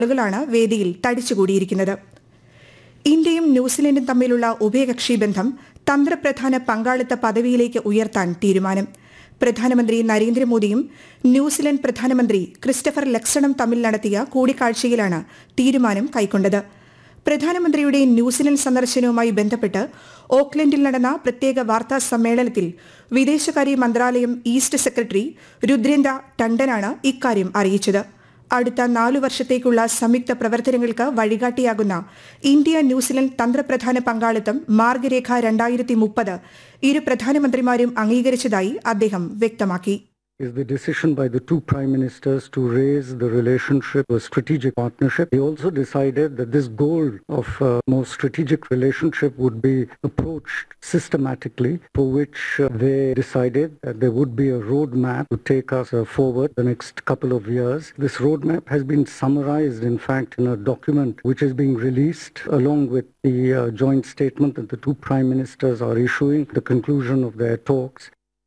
ആളുകളാണ് വേദിയിൽ തടിച്ചുകൂടിയിരിക്കുന്നത് ഇന്ത്യയും ന്യൂസിലൻഡും തമ്മിലുള്ള ഉഭയകക്ഷി ബന്ധം തന്ത്രപ്രധാന പങ്കാളിത്ത പദവിയിലേക്ക് ഉയർത്താൻ തീരുമാനം പ്രധാനമന്ത്രി നരേന്ദ്രമോദിയും ന്യൂസിലൻഡ് പ്രധാനമന്ത്രി ക്രിസ്റ്റഫർ ലക്സണും തമ്മിൽ നടത്തിയ കൂടിക്കാഴ്ചയിലാണ് തീരുമാനം കൈക്കൊണ്ടത് പ്രധാനമന്ത്രിയുടെ ന്യൂസിലൻഡ് സന്ദർശനവുമായി ബന്ധപ്പെട്ട് ഓക്ലൻഡിൽ നടന്ന പ്രത്യേക വാർത്താ സമ്മേളനത്തിൽ വിദേശകാര്യ മന്ത്രാലയം ഈസ്റ്റ് സെക്രട്ടറി രുദ്രേന്ദ്ര ടണ്ടനാണ് ഇക്കാര്യം അറിയിച്ചത് അടുത്ത നാലു വർഷത്തേക്കുള്ള സംയുക്ത പ്രവർത്തനങ്ങൾക്ക് വഴികാട്ടിയാകുന്ന ഇന്ത്യ ന്യൂസിലൻഡ് തന്ത്രപ്രധാന പങ്കാളിത്തം മാർഗരേഖ രണ്ടായിരത്തി മുപ്പത് ഇരു പ്രധാനമന്ത്രിമാരും അംഗീകരിച്ചതായി അദ്ദേഹം വ്യക്തമാക്കി is the decision by the two prime ministers to raise the relationship a strategic partnership. They also decided that this goal of uh, more strategic relationship would be approached systematically, for which uh, they decided that there would be a roadmap to take us uh, forward the next couple of years. This roadmap has been summarized, in fact, in a document which is being released along with the uh, joint statement that the two prime ministers are issuing, the conclusion of their talks.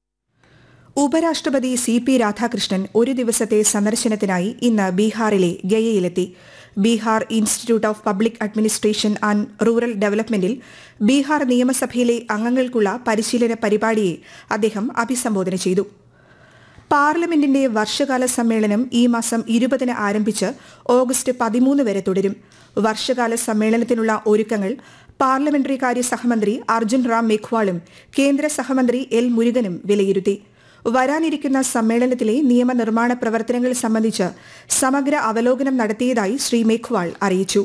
ഉപരാഷ്ട്രപതി C P Radhakrishnan ഒരു ദിവസത്തെ സന്ദർശനത്തിനായി ഇന്ന് ബീഹാറിലെ ഗയയിലെത്തി Bihar institute of public administration and rural ഡെവലപ്മെന്റിൽ ബീഹാർ നിയമസഭയിലെ അംഗങ്ങൾക്കുള്ള പരിശീലന പരിപാടിയെ അദ്ദേഹം അഭിസംബോധന ചെയ്തു പാർലമെന്റിന്റെ വർഷകാല സമ്മേളനം ഈ മാസം ഇരുപതിന് ആരംഭിച്ച് ഓഗസ്റ്റ് പതിമൂന്ന് വരെ തുടരും വർഷകാല സമ്മേളനത്തിനുള്ള ഒരുക്കങ്ങൾ പാർലമെന്ററി കാര്യ സഹമന്ത്രി അർജുൻ റാം മേഘ്വാളും കേന്ദ്ര സഹമന്ത്രി എൽ മുരുകനും വിലയിരുത്തി വരാനിരിക്കുന്ന സമ്മേളനത്തിലെ നിയമനിർമ്മാണ പ്രവർത്തനങ്ങൾ സംബന്ധിച്ച് സമഗ്ര അവലോകനം നടത്തിയതായി ശ്രീ മേഘ്വാൾ അറിയിച്ചു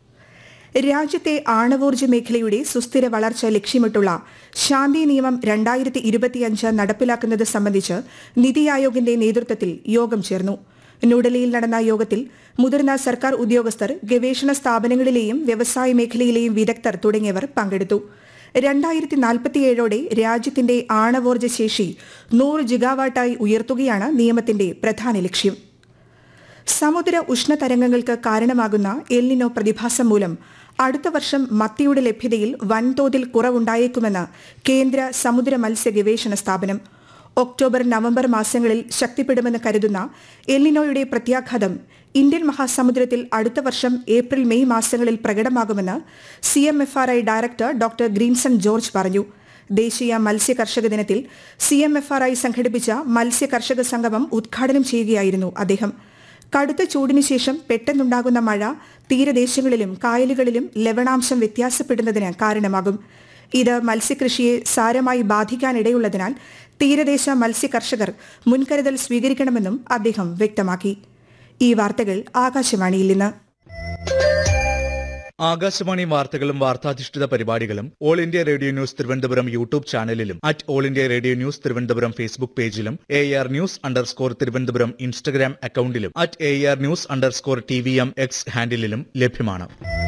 രാജ്യത്തെ ആണവോർജ്ജ മേഖലയുടെ സുസ്ഥിര വളർച്ച ലക്ഷ്യമിട്ടുള്ള ശാന്തി നിയമം രണ്ടായിരത്തി ഇരുപത്തിയഞ്ച് നടപ്പിലാക്കുന്നത് സംബന്ധിച്ച് നിതി ആയോഗിന്റെ നേതൃത്വത്തിൽ യോഗം ചേർന്നു ന്യൂഡൽഹിയിൽ നടന്ന യോഗത്തിൽ മുതിർന്ന സർക്കാർ ഉദ്യോഗസ്ഥർ ഗവേഷണ സ്ഥാപനങ്ങളിലെയും വ്യവസായ മേഖലയിലെയും വിദഗ്ധർ തുടങ്ങിയവർ പങ്കെടുത്തു രണ്ടായിരത്തി നാൽപ്പത്തിയേഴോടെ രാജ്യത്തിന്റെ ആണവോർജ്ജ ശേഷി നൂറ് ജിഗാവാട്ടായി ഉയർത്തുകയാണ് നിയമത്തിന്റെ പ്രധാന ലക്ഷ്യം സമുദ്ര ഉഷ്ണതരംഗങ്ങൾക്ക് കാരണമാകുന്ന എൽനിനോ പ്രതിഭാസം മൂലം അടുത്ത വർഷം മത്തിയുടെ ലഭ്യതയിൽ വൻതോതിൽ കുറവുണ്ടായേക്കുമെന്ന് കേന്ദ്ര സമുദ്ര മത്സ്യ ഗവേഷണ സ്ഥാപനം ഒക്ടോബർ നവംബർ മാസങ്ങളിൽ ശക്തിപ്പെടുമെന്ന് കരുതുന്ന എൽനിനോയുടെ പ്രത്യാഘാതം ഇന്ത്യൻ മഹാസമുദ്രത്തിൽ അടുത്ത വർഷം ഏപ്രിൽ മെയ് മാസങ്ങളിൽ പ്രകടമാകുമെന്ന് C M F R I director doctor Grinson George പറഞ്ഞു ദേശീയ മത്സ്യ കർഷക ദിനത്തിൽ C M F R I സംഘടിപ്പിച്ച മത്സ്യ കർഷക സംഗമം ഉദ്ഘാടനം ചെയ്യുകയായിരുന്നു അദ്ദേഹം കടുത്ത ചൂടിനു ശേഷം പെട്ടെന്നുണ്ടാകുന്ന മഴ തീരദേശങ്ങളിലും കായലുകളിലും ലവണാംശം വ്യത്യാസപ്പെടുന്നതിന് കാരണമാകും ഇത് മത്സ്യകൃഷിയെ സാരമായി ബാധിക്കാനിടയുള്ളതിനാൽ തീരദേശ മത്സ്യ കർഷകർ മുൻകരുതൽ സ്വീകരിക്കണമെന്നും അദ്ദേഹം വ്യക്തമാക്കി ഈ വാർത്തകൾ ആകാശവാണിയിൽ നിന്ന് ആകാശവാണി വാർത്തകളും വാർത്താധിഷ്ഠിത പരിപാടികളും all India radio news Thiruvananthapuram YouTube ചാനലിലും at all India radio news Thiruvananthapuram Facebook പേജിലും A R news underscore Thiruvananthapuram Instagram അക്കൌണ്ടിലും at A R news underscore T V M X ഹാൻഡിലും ലഭ്യമാണ്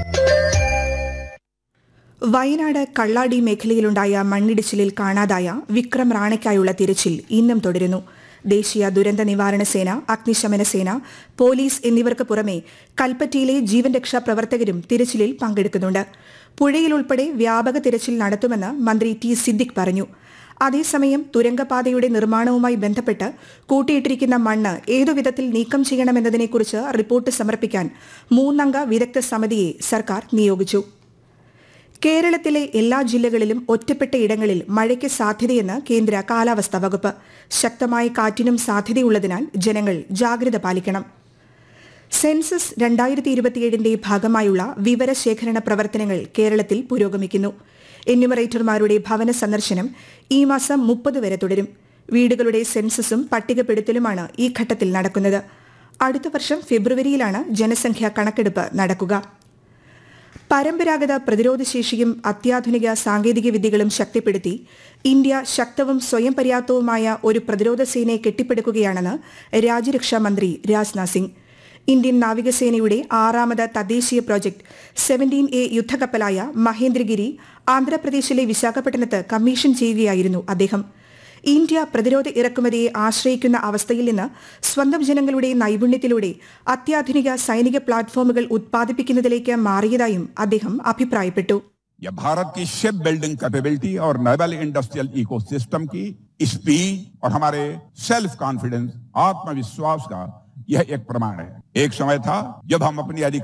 വയനാട് കള്ളാടി മേഖലയിലുണ്ടായ മണ്ണിടിച്ചിലിൽ കാണാതായ വിക്രം റാണയ്ക്കായുള്ള തിരച്ചിൽ ഇന്നും തുടരുന്നു ദേശീയ ദുരന്ത നിവാരണ സേന അഗ്നിശമന സേന പോലീസ് എന്നിവർക്ക് പുറമെ കൽപ്പറ്റയിലെ ജീവൻ രക്ഷാ പ്രവർത്തകരും തിരച്ചിലിൽ പങ്കെടുക്കുന്നുണ്ട് പുഴയിൽ ഉൾപ്പെടെ വ്യാപക തിരച്ചിൽ നടത്തുമെന്ന് മന്ത്രി ടി സിദ്ദിഖ് പറഞ്ഞു അതേസമയം തുരങ്കപാതയുടെ നിർമ്മാണവുമായി ബന്ധപ്പെട്ട് കൂട്ടിയിട്ടിരിക്കുന്ന മണ്ണ് ഏതുവിധത്തിൽ നീക്കം ചെയ്യണമെന്നതിനെക്കുറിച്ച് റിപ്പോർട്ട് സമർപ്പിക്കാൻ മൂന്നംഗ വിദഗ്ധ സമിതിയെ സർക്കാർ നിയോഗിച്ചു കേരളത്തിലെ എല്ലാ ജില്ലകളിലും ഒറ്റപ്പെട്ട ഇടങ്ങളിൽ മഴയ്ക്ക് സാധ്യതയെന്ന് കേന്ദ്ര കാലാവസ്ഥാ വകുപ്പ് ശക്തമായ കാറ്റിനും സാധ്യതയുള്ളതിനാൽ ജനങ്ങൾ ജാഗ്രത പാലിക്കണം സെൻസസ് രണ്ടായിരത്തി ഇരുപത്തിയേഴിന്റെ ഭാഗമായുള്ള വിവരശേഖരണ പ്രവർത്തനങ്ങൾ കേരളത്തിൽ പുരോഗമിക്കുന്നു എന്യൂമറേറ്റർമാരുടെ ഭവന സന്ദർശനം ഈ മാസം മുപ്പത് വരെ തുടരും വീടുകളുടെ സെൻസസും പട്ടികപ്പെടുത്തലുമാണ് ഈ ഘട്ടത്തിൽ നടക്കുന്നത് അടുത്ത വർഷം ഫെബ്രുവരിയിലാണ് ജനസംഖ്യാ കണക്കെടുപ്പ് നടക്കുക പരമ്പരാഗത പ്രതിരോധശേഷിയും അത്യാധുനിക സാങ്കേതിക വിദ്യകളും ശക്തിപ്പെടുത്തി ഇന്ത്യ ശക്തവും സ്വയം പര്യാപ്തവുമായ ഒരു പ്രതിരോധ സേനയെ കെട്ടിപ്പടുക്കുകയാണെന്ന് രാജ്യരക്ഷാ മന്ത്രി രാജ്നാഥ് സിംഗ് ഇന്ത്യൻ നാവികസേനയുടെ ആറാമത് തദ്ദേശീയ പ്രോജക്ട് സെവന്റീൻ എ യുദ്ധക്കപ്പലായ മഹേന്ദ്രഗിരി ആന്ധ്രാപ്രദേശിലെ വിശാഖപട്ടണത്ത് കമ്മീഷൻ ചെയ്യുകയായിരുന്നു അദ്ദേഹം ഇന്ത്യ പ്രതിരോധ ഇറക്കുമതിയെ ആശ്രയിക്കുന്ന അവസ്ഥയിൽ നിന്ന് സ്വന്തം ജനങ്ങളുടെ നൈപുണ്യത്തിലൂടെ അത്യാധുനിക സൈനിക പ്ലാറ്റ്ഫോമുകൾ ഉത്പാദിപ്പിക്കുന്നതിലേക്ക് മാറിയതായും അദ്ദേഹം അഭിപ്രായപ്പെട്ടു यह भारत की शिप बिल्डिंग कैपेबिलिटी और नेवल इंडस्ट्रियल इकोसिस्टम की स्पीड और हमारे सेल्फ कॉन्फिडेंस आत्मविश्वास का यह एक प्रमाण है एक समय था जब हम अपनी